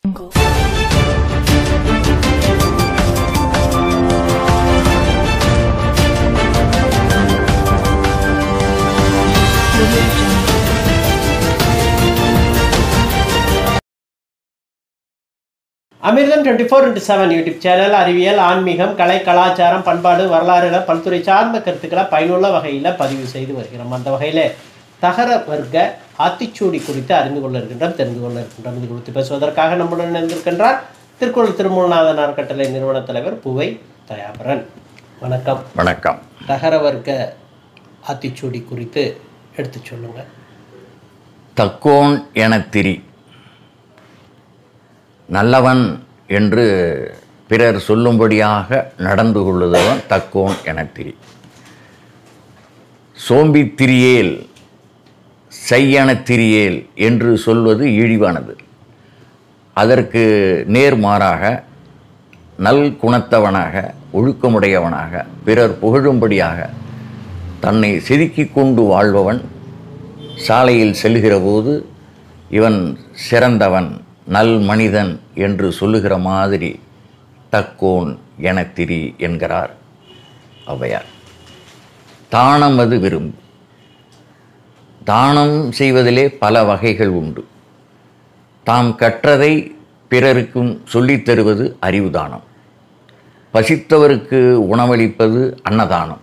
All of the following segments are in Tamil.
அமிர்தம் twenty four into seven YouTube channel அறிவியல் ஆன்மீகம் கலை கலாச்சாரம் பண்பாடு வரலாறுகளை பல்துறை சார்ந்த கருத்துக்களை பயனுள்ள வகையில் பதிவு செய்து வருகிறோம் அந்த வகையில் தகர வர்க்க ஆத்திச்சூடி குறித்து அறிந்து கொள்ள இருக்கின்றோம் தெரிந்து கொள்ள இருக்கின்றோம் இது குறித்து பேசுவதற்காக நம்முடன் இணைந்திருக்கின்றார் திருக்குறள் திருமூலநாதன் அறக்கட்டளை நிறுவன தலைவர் புவை தயாபரன் வணக்கம் வணக்கம் தகர வர்க்க ஆத்திச்சூடி குறித்து எடுத்துச் சொல்லுங்கள் தக்கோன் எனத் திரி நல்லவன் என்று பிறர் சொல்லும்படியாக நடந்து கொள்ளுதவன் தக்கோன் எனத் திரி சோம்பித் திரியேல் செய்யனத் திரியேல் என்று சொல்வது இழிவானது அதற்கு நேர்மாறாக நல் குணத்தவனாக ஒழுக்கமுடையவனாக பிறர் புகழும்படியாக தன்னை செதுக்கிக் கொண்டு வாழ்பவன் சாலையில் செல்கிற போது இவன் சிறந்தவன் நல் மனிதன் என்று சொல்லுகிற மாதிரி தக்கோன் எனத் திரி என்கிறார் ஔவையார் தானம் அது விரும்பு தானம் செய்வதிலே பல வகைகள் உண்டு தாம் கற்றதை பிறருக்கும் சொல்லித் தருவது அறிவு தானம் பசித்தவருக்கு உணவளிப்பது அன்னதானம்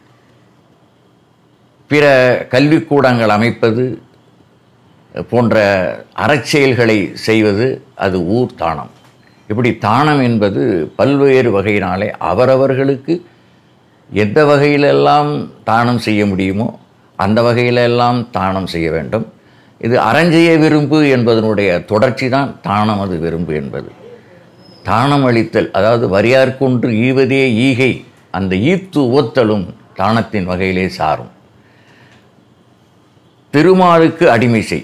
பிற கல்விக்கூடங்கள் அமைப்பது போன்ற அறச்செயல்களை செய்வது அது ஊர் தானம் இப்படி தானம் என்பது பல்வேறு வகையினாலே அவரவர்களுக்கு எந்த வகையிலெல்லாம் தானம் செய்ய முடியுமோ அந்த வகையிலெல்லாம் தானம் செய்ய வேண்டும் இது அறஞ்செய்ய விரும்பு என்பதனுடைய தொடர்ச்சி தான் தானம் அது விரும்பு என்பது தானம் அளித்தல் அதாவது வரியார்கொன்று ஈவதே ஈகை அந்த ஈத்து உவத்தலும் தானத்தின் வகையிலே சாரும் திருமாலுக்கு அடிமை செய்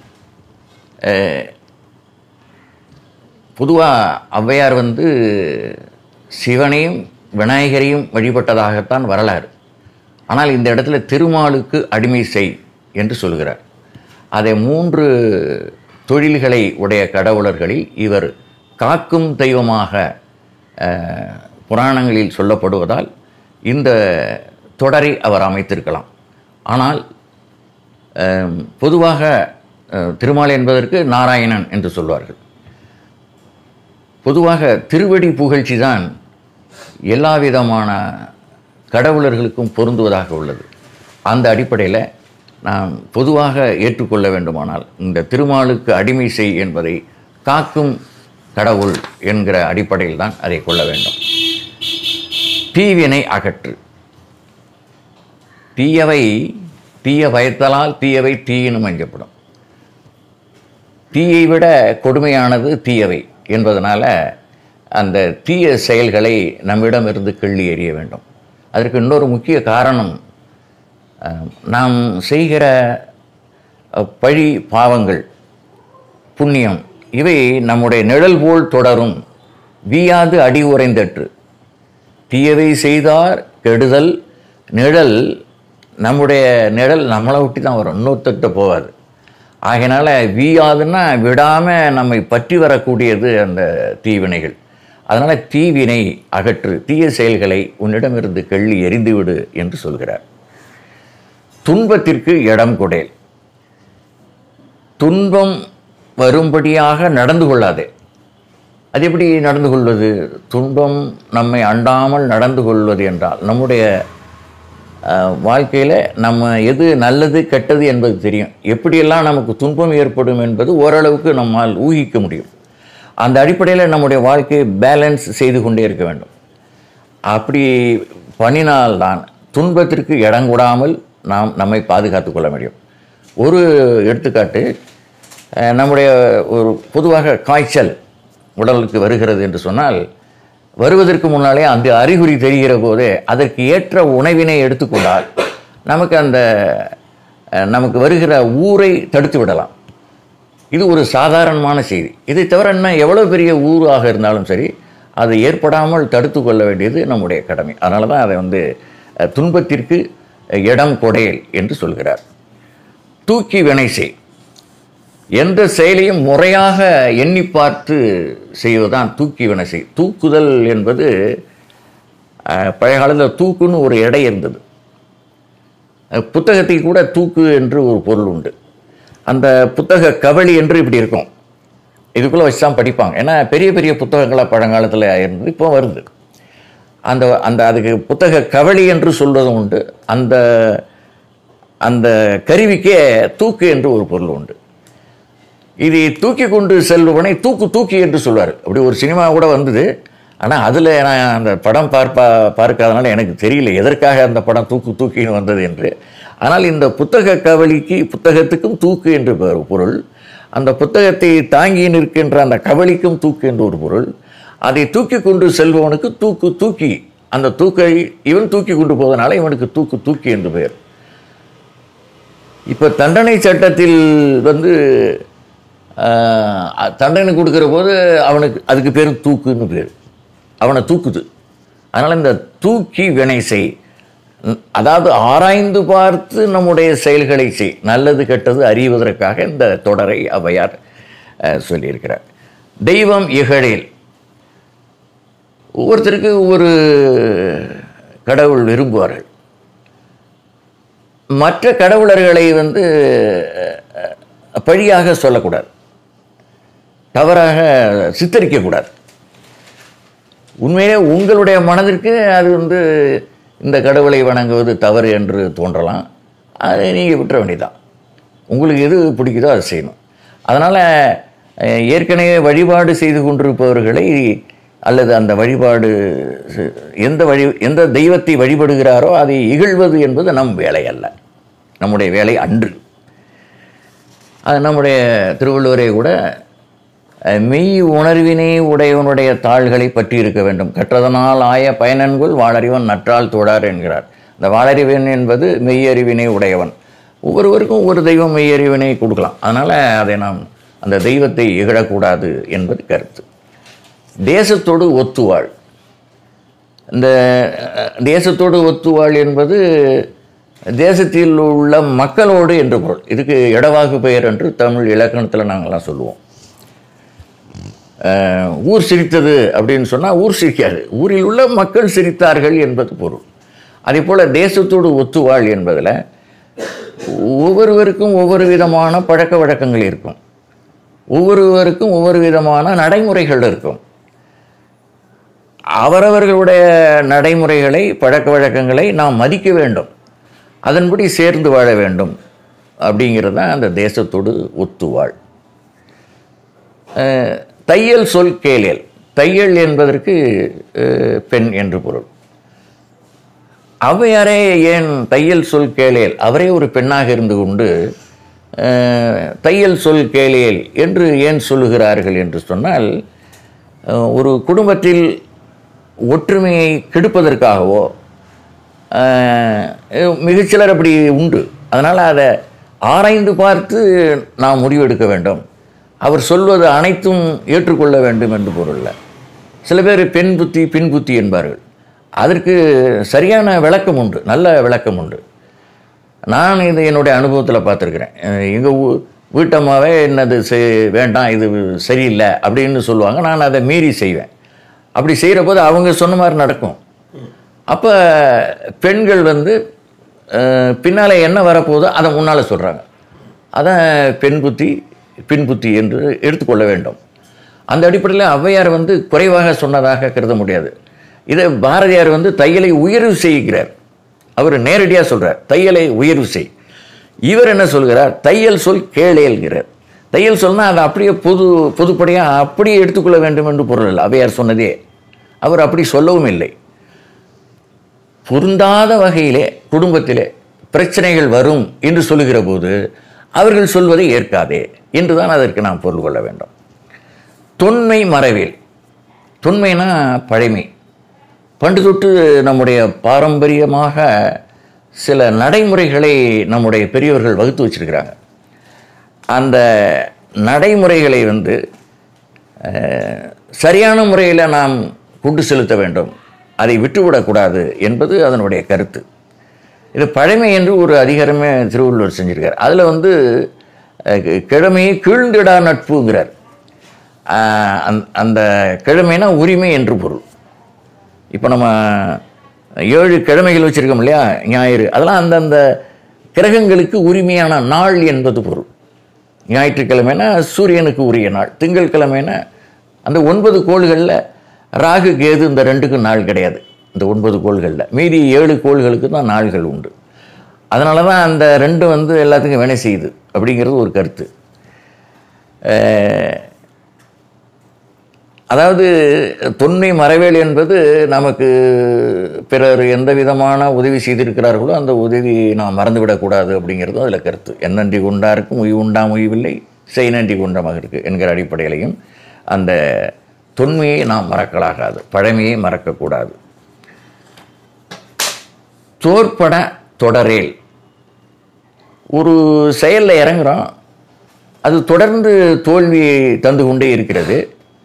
பொதுவாக ஔவையார் வந்து சிவனையும் விநாயகரையும் வழிபட்டதாகத்தான் வரலாறு ஆனால் இந்த இடத்துல திருமாலுக்கு அடிமை செய் என்று சொல்கிறார் அதை மூன்று தொழில்களை உடைய கடவுளர்களில் இவர் காக்கும் தெய்வமாக அஹ், புராணங்களில் சொல்லப்படுவதால் இந்த தொடரை அவர் அமைத்திருக்கலாம் ஆனால் அஹ், பொதுவாக அஹ், திருமால் என்பதற்கு நாராயணன் என்று சொல்வார்கள் பொதுவாக திருவடி புகழ்ச்சி தான் எல்லா விதமான கடவுளர்களுக்கும் பொருந்துவதாக உள்ளது அந்த அடிப்படையில் நாம் பொதுவாக ஏற்றுக்கொள்ள வேண்டுமானால் இந்த திருமாலுக்கு அடிமை செய் என்பதை காக்கும் கடவுள் என்கிற அடிப்படையில் தான் அதை கொள்ள வேண்டும் தீவினை அகற்று தீயவை தீய பயத்தலால் தீயவை தீயினும் அஞ்சப்படும் தீயை விட கொடுமையானது தீயவை என்பதனால அந்த தீய செயல்களை நம்மிடமிருந்து கிள்ளி எறிய வேண்டும் அதற்கு இன்னொரு முக்கிய காரணம் அஹ், நாம் செய்கிற அஹ், பழி பாவங்கள் புண்ணியம் இவை நம்முடைய நிழல் போல் தொடரும் வீயாது அடி உறைந்தற்று தீயவை செய்தார் கெடுதல் நிழல் நம்முடைய நிழல் நம்மளை ஒட்டி தான் வரும் இன்னொருத்தட்ட போகாது ஆகையினால வீயாதுன்னா விடாமல் நம்மை பற்றி வரக்கூடியது அந்த தீவினைகள் அதனால் தீவினை அகற்று தீய செயல்களை உன்னிடமிருந்து கள்ளி எறிந்துவிடு என்று சொல்கிறார் துன்பத்திற்கு இடம் கொடேல் துன்பம் வரும்படியாக நடந்து கொள்ளாதே அது எப்படி நடந்து கொள்வது துன்பம் நம்மை அண்டாமல் நடந்து கொள்வது என்றால் நம்முடைய வாழ்க்கையில் நம்ம எது நல்லது கெட்டது என்பது தெரியும் எப்படியெல்லாம் நமக்கு துன்பம் ஏற்படும் என்பது ஓரளவுக்கு நம்மால் ஊகிக்க முடியும் அந்த அடிப்படையில் நம்முடைய வாழ்க்கையை பேலன்ஸ் செய்து கொண்டே இருக்க வேண்டும் அப்படி பண்ணினால்தான் துன்பத்திற்கு இடம் கூடாமல் நாம் நம்மை பாதுகாத்து கொள்ள முடியும் ஒரு எடுத்துக்காட்டு அஹ், நம்முடைய ஒரு பொதுவாக காய்ச்சல் உடலுக்கு வருகிறது என்று சொன்னால் வருவதற்கு முன்னாலே அந்த அறிகுறி தெரிகிற போதே அதற்கு ஏற்ற உணவினை எடுத்துக்கொண்டால் நமக்கு அந்த அஹ், நமக்கு வருகிற ஊரை தடுத்து விடலாம் இது ஒரு சாதாரணமான செய்தி இதை தவிர என்ன எவ்வளோ பெரிய ஊராக இருந்தாலும் சரி அது ஏற்படாமல் தடுத்து கொள்ள வேண்டியது நம்முடைய கடமை அதனால தான் அதை வந்து அஹ், துன்பத்திற்கு இடம் கொடையல் என்று சொல்கிறார் தூக்கி வினை செய் எந்த செயலையும் முறையாக எண்ணி பார்த்து செய்வதுதான் தூக்கி வினசை தூக்குதல் என்பது அஹ், பழைய காலத்தில் தூக்குன்னு ஒரு எடை இருந்தது அஹ், புத்தகத்தை கூட தூக்கு என்று ஒரு பொருள் உண்டு அந்த புத்தக கவளி என்று இப்படி இருக்கும் இதுக்குள்ளே வச்சு தான் படிப்பாங்க ஏன்னா பெரிய பெரிய புத்தகங்களாக பழங்காலத்தில் இருந்தது இப்போ வருது அந்த அந்த அதுக்கு புத்தக கவளி என்று சொல்வதும் உண்டு அந்த அந்த கருவிக்கே தூக்கு என்று ஒரு பொருள் உண்டு இதை தூக்கி கொண்டு செல்பவனை தூக்கு தூக்கி என்று சொல்வார் அப்படி ஒரு சினிமா கூட வந்தது ஆனால் அதில் நான் அந்த படம் பார்ப்பா பார்க்காதனால எனக்கு தெரியல எதற்காக அந்த படம் தூக்கு தூக்கின்னு வந்தது என்று ஆனால் இந்த புத்தக கவலிக்கு புத்தகத்துக்கும் தூக்கு என்று பெ- பொருள் அந்த புத்தகத்தை தாங்கி நிற்கின்ற அந்த கவலிக்கும் தூக்கு என்று ஒரு பொருள் அதை தூக்கி கொண்டு செல்பவனுக்கு தூக்கு தூக்கி அந்த தூக்கை இவன் தூக்கி கொண்டு போவதனால இவனுக்கு தூக்கு தூக்கி என்று பெயர் இப்போ தண்டனை சட்டத்தில் வந்து ஆஹ், தண்டனை கொடுக்குற போது அவனுக்கு அதுக்கு பேர் தூக்குன்னு பேர் அவனை தூக்குது அதனால் இந்த தூக்கி வினை செய் ம், அதாவது ஆராய்ந்து பார்த்து நம்முடைய செயல்களை செய் நல்லது கெட்டது அறிவதற்காக இந்த தொடரை ஔவையார் ஆஹ், சொல்லியிருக்கிறார் தெய்வம் இகழில் ஒவ்வொருத்தருக்கு ஒவ்வொரு கடவுள் விரும்புவார்கள் மற்ற கடவுளர்களை வந்து அஹ், பழியாக சொல்லக்கூடாது தவறாக சித்தரிக்கக்கூடாது உண்மையிலே உங்களுடைய மனதிற்கு அது வந்து இந்த கடவுளை வணங்குவது தவறு என்று தோன்றலாம் அதை நீங்கள் விட்டுற வேண்டியதான் உங்களுக்கு எது பிடிக்குதோ அதை செய்யணும் அதனால் ஏற்கனவே வழிபாடு செய்து கொண்டிருப்பவர்களை அல்லது அந்த வழிபாடு செ- எந்த வழி எந்த தெய்வத்தை வழிபடுகிறாரோ அதை இகழ்வது என்பது நம் வேலை அல்ல நம்முடைய வேலை அன்று அது நம்முடைய திருவள்ளுவரே கூட அஹ், மெய் உணர்வினை உடையவனுடைய தாள்களை பற்றி இருக்க வேண்டும் கற்றதனால் ஆய பயனன்குள் வாழறிவன் நற்றால் தோடார் என்கிறார் இந்த வாழறிவன் என்பது மெய்யறிவினை உடையவன் ஒவ்வொருவருக்கும் ஒவ்வொரு தெய்வம் மெய்யறிவினை கொடுக்கலாம் அதனால் அதை நாம் அந்த தெய்வத்தை இகழக்கூடாது என்பது கருத்து தேசத்தோடு ஒத்துவாள் இந்த அஹ், தேசத்தோடு ஒத்துவாள் என்பது தேசத்தில் உள்ள மக்களோடு என்று பொருள் இதுக்கு இடவாகு பெயர் என்று தமிழ் இலக்கணத்தில் நாங்கள்லாம் சொல்லுவோம் அஹ், ஊர் சிரித்தது அப்படின்னு சொன்னால் ஊர் சிரிக்காது ஊரில் உள்ள மக்கள் சிரித்தார்கள் என்பது பொருள் அதே போல் தேசத்தோடு ஒத்துவாள் என்பதில் ஒவ்வொருவருக்கும் ஒவ்வொரு விதமான பழக்க வழக்கங்கள் இருக்கும் ஒவ்வொருவருக்கும் ஒவ்வொரு விதமான நடைமுறைகள் இருக்கும் அவரவர்களுடைய நடைமுறைகளை பழக்க வழக்கங்களை நாம் மதிக்க வேண்டும் அதன்படி சேர்ந்து வாழ வேண்டும் அப்படிங்கிறது தான் அந்த தேசத்தோடு ஒத்துவாள் அஹ், தையல் சொல் கேளியல் தையல் என்பதற்கு அஹ், பெண் என்று பொருள் ஔவையாரே ஏன் தையல் சொல் கேளியல் அவரே ஒரு பெண்ணாக இருந்து கொண்டு அஹ், தையல் சொல் கேளியல் என்று ஏன் சொல்லுகிறார்கள் என்று சொன்னால் அஹ், ஒரு குடும்பத்தில் ஒற்றுமையை கெடுப்பதற்காகவோ அஹ், மிகச்சிலர் அப்படி உண்டு அதனால் அதை ஆராய்ந்து பார்த்து நாம் முடிவெடுக்க வேண்டும் அவர் சொல்வது அனைத்தும் ஏற்றுக்கொள்ள வேண்டும் என்று பொருள் இல்ல. சில பேர் பெண் புத்தி பின் புத்தி என்பார்கள் அதற்கு சரியான விளக்கம் உண்டு நல்ல விளக்கம் உண்டு நான் இது என்னுடைய அனுபவத்தில் பார்த்துருக்குறேன் எங்கள் ஊ வீட்டம்மாவே என்னது செய் வேண்டாம் இது சரியில்லை அப்படின்னு சொல்லுவாங்க நான் அதை மீறி செய்வேன் அப்படி செய்கிற போது அவங்க சொன்ன மாதிரி நடக்கும் அப்போ பெண்கள் வந்து பின்னால் என்ன வரப்போதோ அதை முன்னால் சொல்கிறாங்க அதான் பெண் புத்தி பின் புத்தி என்று எடுத்துக்கொள்ள வேண்டும் அந்த அடிப்படையில் ஔவையார் வந்து குறைவாக சொன்னதாக கருத முடியாது இதை பாரதியார் வந்து தையலை உயர்வு செய்கிறார் அவர் நேரடியாக சொல்கிறார் தையலை உயர்வு செய் இவர் என்ன சொல்கிறார் தையல் சொல் கேளேல்கிறார் தையல் சொல்னா அதை அப்படியே பொது பொதுப்படையாக அப்படியே எடுத்துக்கொள்ள வேண்டும் என்று பொருள் இல்லை ஔவையார் சொன்னதே அவர் அப்படி சொல்லவும் இல்லை பொருந்தாத வகையிலே குடும்பத்திலே பிரச்சனைகள் வரும் என்று சொல்லுகிற போது அவர்கள் சொல்வதை ஏற்காதே என்றுதான் அதற்கு நாம் பொருள் கொள்ள வேண்டும் தொன்மை மறைவில் தொன்மைனா பழைமை பண்டு தொட்டு நம்முடைய பாரம்பரியமாக சில நடைமுறைகளை நம்முடைய பெரியவர்கள் வகுத்து வச்சிருக்கிறாங்க அந்த நடைமுறைகளை வந்து அஹ், சரியான முறையில் நாம் கொண்டு செலுத்த வேண்டும் அதை விட்டுவிடக்கூடாது என்பது அதனுடைய கருத்து இது பழமை என்று ஒரு அதிகாரமே திருவள்ளுவர் செஞ்சிருக்கார் அதில் வந்து அஹ், கிழமையை கீழ்ந்திடா நட்புங்கிறார் ஆஹ், அந்த- அந்த கிழமைனா உரிமை என்று பொருள் இப்போ நம்ம ஏழு கிழமைகள் வச்சுருக்கோம் இல்லையா ஞாயிறு அதெல்லாம் அந்தந்த கிரகங்களுக்கு உரிமையான நாள் என்பது பொருள் ஞாயிற்றுக்கிழமைனா சூரியனுக்கு உரிய நாள் திங்கட்கிழமைனா அந்த ஒன்பது கோள்களில் ராகு கேது இந்த ரெண்டுக்கும் நாள் கிடையாது இந்த ஒன்பது கோள்களில் மீதி ஏழு கோள்களுக்கு தான் நாள்கள் உண்டு அதனால தான் அந்த ரெண்டும் வந்து எல்லாத்துக்கும் வேலை செய்யுது அப்படிங்கிறது ஒரு கருத்து அஹ், அதாவது தொன்மை மறைவேல் என்பது நமக்கு பிறர் எந்த விதமான உதவி செய்திருக்கிறார்களோ அந்த உதவியை நாம் மறந்துவிடக்கூடாது அப்படிங்கிறதும் அதில் கருத்து என்னன்றி கொண்டாருக்கும் உய் உண்டாம் உய்வில்லை செய் நன்றி கொண்டமாக இருக்கு என்கிற அடிப்படையிலையும் அந்த தொன்மையை நாம் மறக்கலாகாது பழமையை மறக்கக்கூடாது தோற்பட தொடரேல் ஒரு செயலில் இறங்குறோம் அது தொடர்ந்து தோல்வியை தந்து கொண்டே இருக்கிறது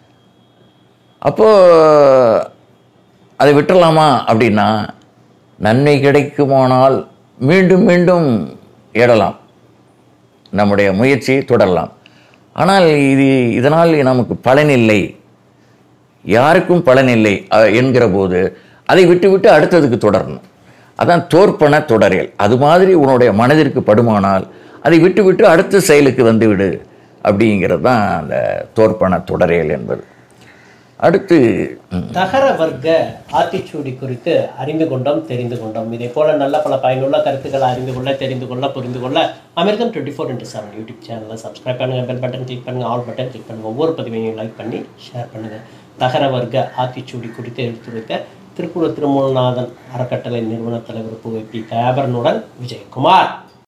அப்போது அதை விட்டுறலாமா அப்படின்னா நன்மை கிடைக்குமானால் மீண்டும் மீண்டும் ஏறலாம் நம்முடைய முயற்சியை தொடரலாம் ஆனால் இது இதனால் நமக்கு பலனில்லை யாருக்கும் பலனில்லை அஹ், என்கிற போது அதை விட்டுவிட்டு அடுத்ததுக்கு தொடரணும் அதான் தோற்பன தொடரேல் அது மாதிரி உன்னுடைய மனதிற்கு படுமானால் அதை விட்டுவிட்டு அடுத்த செயலுக்கு வந்துவிடு அப்படிங்கிறது தான் அந்த தோற்பன தொடரேல் என்பது அடுத்து ம், தகர வர்க்க ஆத்திச்சூடி குறித்து அறிந்து கொண்டோம் தெரிந்து கொண்டோம் இதே போல நல்ல பல பயனுள்ள கருத்துக்களை அறிந்து கொள்ள தெரிந்து கொள்ள புரிந்து கொள்ள American twenty four into seven YouTube சேனலை சப்ஸ்கிரைப் பண்ணுங்க பெல் பட்டன் கிளிக் பண்ணுங்க ஆல் பட்டன் கிளிக் பண்ணுங்க ஒவ்வொரு பதிவையும் லைக் பண்ணி ஷேர் பண்ணுங்க தகர வர்க்க ஆத்திச்சூடி குறித்து எடுத்துரைத்த திருப்பூர் திருமூலநாதன் அறக்கட்டளை நிறுவன தலைவர் புவி பி தயாபரனுடன் விஜயகுமார்